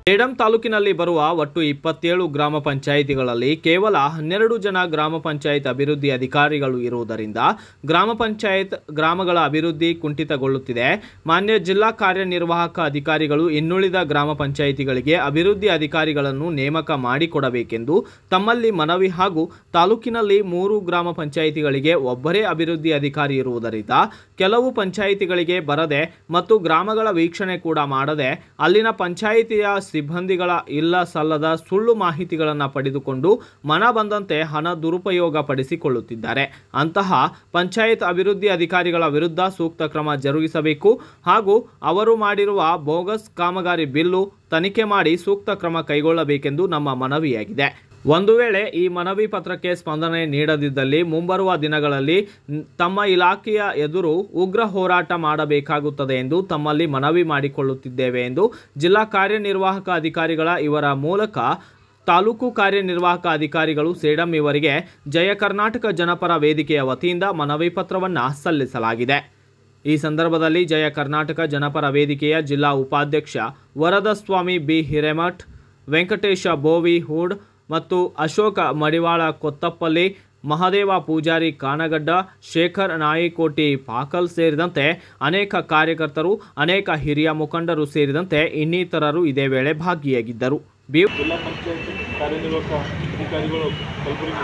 ಸೇಡಂ ತಾಲೂಕಿನಲ್ಲಿ ಬರುವ ಒಟ್ಟು ಇಪ್ಪತ್ತೇಳು ಗ್ರಾಮ ಪಂಚಾಯಿತಿಗಳಲ್ಲಿ ಕೇವಲ ಹನ್ನೆರಡು ಜನ ಗ್ರಾಮ ಪಂಚಾಯತ್ ಅಭಿವೃದ್ಧಿ ಅಧಿಕಾರಿಗಳು ಇರುವುದರಿಂದ ಗ್ರಾಮ ಪಂಚಾಯತ್ ಗ್ರಾಮಗಳ ಅಭಿವೃದ್ಧಿ ಕುಂಠಿತಗೊಳ್ಳುತ್ತಿದೆ ಮಾನ್ಯ ಜಿಲ್ಲಾ ಕಾರ್ಯನಿರ್ವಾಹಕ ಅಧಿಕಾರಿಗಳು ಇನ್ನುಳಿದ ಗ್ರಾಮ ಪಂಚಾಯಿತಿಗಳಿಗೆ ಅಭಿವೃದ್ಧಿ ಅಧಿಕಾರಿಗಳನ್ನು ನೇಮಕ ಮಾಡಿಕೊಡಬೇಕೆಂದು ತಮ್ಮಲ್ಲಿ ಮನವಿ ಹಾಗೂ ತಾಲೂಕಿನಲ್ಲಿ ಮೂರು ಗ್ರಾಮ ಪಂಚಾಯಿತಿಗಳಿಗೆ ಒಬ್ಬರೇ ಅಭಿವೃದ್ಧಿ ಅಧಿಕಾರಿ ಇರುವುದರಿಂದ ಕೆಲವು ಪಂಚಾಯಿತಿಗಳಿಗೆ ಬರದೆ ಮತ್ತು ಗ್ರಾಮಗಳ ವೀಕ್ಷಣೆ ಕೂಡ ಮಾಡದೆ ಅಲ್ಲಿನ ಪಂಚಾಯಿತಿಯ ಸಿಬ್ಬಂದಿಗಳ ಇಲ್ಲ ಸಲ್ಲದ ಸುಳ್ಳು ಮಾಹಿತಿಗಳನ್ನು ಪಡೆದುಕೊಂಡು ಮನ ಬಂದಂತೆ ಹಣ ದುರುಪಯೋಗ ಪಡಿಸಿಕೊಳ್ಳುತ್ತಿದ್ದಾರೆ ಅಂತಹ ಪಂಚಾಯತ್ ಅಭಿವೃದ್ಧಿ ಅಧಿಕಾರಿಗಳ ವಿರುದ್ಧ ಸೂಕ್ತ ಕ್ರಮ ಜರುಗಿಸಬೇಕು ಹಾಗೂ ಅವರು ಮಾಡಿರುವ ಬೋಗಸ್ ಕಾಮಗಾರಿ ಬಿಲ್ಲು ತನಿಖೆ ಮಾಡಿ ಸೂಕ್ತ ಕ್ರಮ ಕೈಗೊಳ್ಳಬೇಕೆಂದು ನಮ್ಮ ಮನವಿಯಾಗಿದೆ ಒಂದು ವೇಳೆ ಈ ಮನವಿ ಪತ್ರಕ್ಕೆ ಸ್ಪಂದನೆ ನೀಡದಿದ್ದಲ್ಲಿ ಮುಂಬರುವ ದಿನಗಳಲ್ಲಿ ನ್- ತಮ್ಮ ಇಲಾಖೆಯ ಎದುರು ಉಗ್ರ ಹೋರಾಟ ಮಾಡಬೇಕಾಗುತ್ತದೆ ಎಂದು ತಮ್ಮಲ್ಲಿ ಮನವಿ ಮಾಡಿಕೊಳ್ಳುತ್ತಿದ್ದೇವೆ ಎಂದು ಜಿಲ್ಲಾ ಕಾರ್ಯನಿರ್ವಾಹಕ ಅಧಿಕಾರಿಗಳ ಇವರ ಮೂಲಕ ತಾಲೂಕು ಕಾರ್ಯನಿರ್ವಾಹಕ ಅಧಿಕಾರಿಗಳು ಸೇಡಂ ಇವರಿಗೆ ಜಯ ಕರ್ನಾಟಕ ಜನಪರ ವೇದಿಕೆಯ ವತಿಯಿಂದ ಮನವಿ ಪತ್ರವನ್ನು ಸಲ್ಲಿಸಲಾಗಿದೆ ಈ ಸಂದರ್ಭದಲ್ಲಿ ಜಯ ಕರ್ನಾಟಕ ಜನಪರ ವೇದಿಕೆಯ ಜಿಲ್ಲಾ ಉಪಾಧ್ಯಕ್ಷ ವರದಸ್ವಾಮಿ ಬಿ ಹಿರೇಮಠ್ ವೆಂಕಟೇಶ ಬೋವಿ ಹೂಡ್ ಮತ್ತು ಅಶೋಕ ಮಡಿವಾಳ ಕೊತ್ತಪ್ಪಲ್ಲಿ ಮಹದೇವ ಪೂಜಾರಿ ಕಾನಗಡ್ಡ ಶೇಖರ್ ನಾಯಿಕೋಟಿ ಪಾಕಲ್ ಸೇರಿದಂತೆ ಅನೇಕ ಕಾರ್ಯಕರ್ತರು ಅನೇಕ ಹಿರಿಯ ಮುಖಂಡರು ಸೇರಿದಂತೆ ಇನ್ನಿತರರು ಇದೇ ವೇಳೆ ಭಾಗಿಯಾಗಿದ್ದರು ಬಿ ಜಿಲ್ಲಾ ಪಂಚಾಯತ್ ಕಾರ್ಯನಿರ್ವಾಹಕ ಅಧಿಕಾರಿಗಳು ಕಲಬುರಗಿ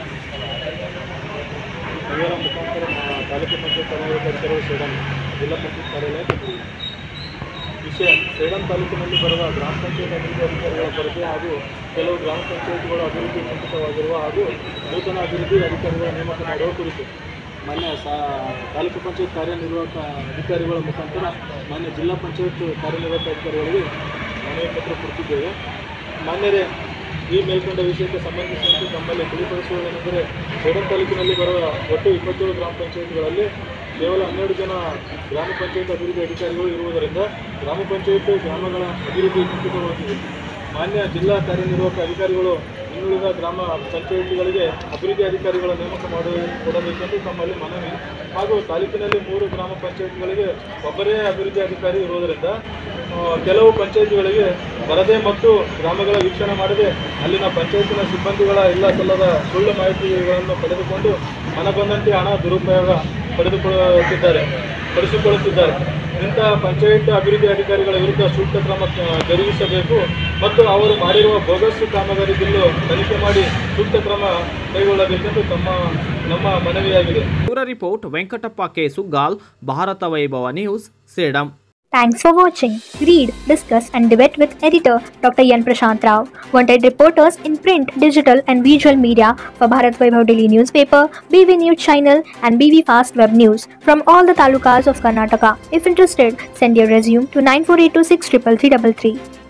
ಇವರ ಮುಖಾಂತರ ಆ, ತಾಲೂಕು ಪಂಚಾಯತ್ ಕಾರ್ಯನಿರ್ವಾಹಕ ಅಧಿಕಾರಿಗಳು ಸೇಡಂ ಜಿಲ್ಲಾ ಪಂಚಾಯತ್ ಕಾರ್ಯಾಲಯ ಕಲಬುರಗಿ ವಿಷಯ ಸೇಡಂ ತಾಲೂಕಿನಲ್ಲಿ ಬರುವ ಗ್ರಾಮ ಪಂಚಾಯತ್ ಅಭಿವೃದ್ಧಿ ಅಧಿಕಾರಿಗಳ ಕೊರತೆ ಹಾಗೂ ಕೆಲವು ಗ್ರಾಮ ಪಂಚಾಯತ್ಗಳು ಅಭಿವೃದ್ಧಿ ಕುಂಠಿತವಾಗಿರುವ ಹಾಗೂ ನೂತನ ಅಭಿವೃದ್ಧಿ ಅಧಿಕಾರಿಗಳ ನೇಮಕ ಮಾಡುವ ಕುರಿತು ಮಾನ್ಯ ಸಾ ತಾಲೂಕು ಪಂಚಾಯತ್ ಕಾರ್ಯನಿರ್ವಾಹಕ ಅಧಿಕಾರಿಗಳ ಮುಖಾಂತರ ಮಾನ್ಯ ಜಿಲ್ಲಾ ಪಂಚಾಯತ್ ಕಾರ್ಯನಿರ್ವಾಹಕ ಅಧಿಕಾರಿಗಳಿಗೆ ಮನವಿ ಪತ್ರ ಕೊಡ್ತಿದ್ದೇವೆ ಮಾನ್ಯರೇ ಈ ಮೇಲ್ಕೊಂಡ ವಿಷಯಕ್ಕೆ ಸಂಬಂಧಿಸಿದಂತೆ ತಮ್ಮಲ್ಲಿ ತಿಳಿಪಡಿಸುವುದೇನೆಂದರೆ ಸೇಡಂ ತಾಲೂಕಿನಲ್ಲಿ ಬರುವ ಒಟ್ಟು ಇಪ್ಪತ್ತೇಳು ಗ್ರಾಮ ಪಂಚಾಯತ್ಗಳಲ್ಲಿ ಕೇವಲ ಹನ್ನೆರಡು ಜನ ಗ್ರಾಮ ಪಂಚಾಯತ್ ಅಭಿವೃದ್ಧಿ ಅಧಿಕಾರಿಗಳು ಇರುವುದರಿಂದ ಗ್ರಾಮ ಪಂಚಾಯತ್ ಗ್ರಾಮಗಳ ಅಭಿವೃದ್ಧಿ ಕುಂಠಿತಗೊಳ್ಳುತ್ತಿದೆ ಮಾನ್ಯ ಜಿಲ್ಲಾ ಕಾರ್ಯನಿರ್ವಾಹಕ ಅಧಿಕಾರಿಗಳು ಇನ್ನುಳಿದ ಗ್ರಾಮ ಪಂಚಾಯಿತಿಗಳಿಗೆ ಅಭಿವೃದ್ಧಿ ಅಧಿಕಾರಿಗಳ ನೇಮಕ ಮಾಡಿ ಕೊಡಬೇಕೆಂದು ತಮ್ಮಲ್ಲಿ ಮನವಿ ಹಾಗೂ ತಾಲೂಕಿನಲ್ಲಿ ಮೂರು ಗ್ರಾಮ ಪಂಚಾಯಿತಿಗಳಿಗೆ ಒಬ್ಬರೇ ಅಭಿವೃದ್ಧಿ ಅಧಿಕಾರಿ ಇರುವುದರಿಂದ ಆ, ಕೆಲವು ಪಂಚಾಯಿತಿಗಳಿಗೆ ಬರದೆ ಮತ್ತು ಗ್ರಾಮಗಳ ವೀಕ್ಷಣೆ ಮಾಡದೆ ಅಲ್ಲಿನ ಪಂಚಾಯತಿನ ಸಿಬ್ಬಂದಿಗಳ ಇಲ್ಲ ಸಲ್ಲದ ಸುಳ್ಳು ಮಾಹಿತಿಗಳನ್ನು ಪಡೆದುಕೊಂಡು ಮನ ಬಂದಂತೆ ಹಣ ದುರುಪಯೋಗ ಪಡೆದುಕೊಳ್ಳುತ್ತಿದ್ದಾರೆ ಪಡಿಸಿಕೊಳ್ಳುತ್ತಿದ್ದಾರೆ ಇಂತಹ ಪಂಚಾಯತ್ ಅಭಿವೃದ್ಧಿ ಅಧಿಕಾರಿಗಳ ವಿರುದ್ಧ ಸೂಕ್ತ ಕ್ರಮ ಆ, ಜರುಗಿಸಬೇಕು ಮತ್ತು ಅವರು ಮಾಡಿರುವ ಬೋಗಸ್ ಕಾಮಗಾರಿ ಬಿಲ್ಲು ತನಿಖೆ ಮಾಡಿ ಸೂಕ್ತ ಕ್ರಮ ಕೈಗೊಳ್ಳಬೇಕೆಂದು ತಮ್ಮ ನಮ್ಮ ಮನವಿಯಾಗಿದೆ ಇವರ report Venkatappa K Suggal Bharat Vaibhav news Sedam Thanks for watching. Read, discuss, and debate with editor Dr. Yan Prashant Rao. Wanted reporters in print, digital, and visual media for Bharat Vaibhav Daily newspaper, BV News channel, and BV Fast Web News from all the talukas of Karnataka. If interested, send your resume to 9482633333.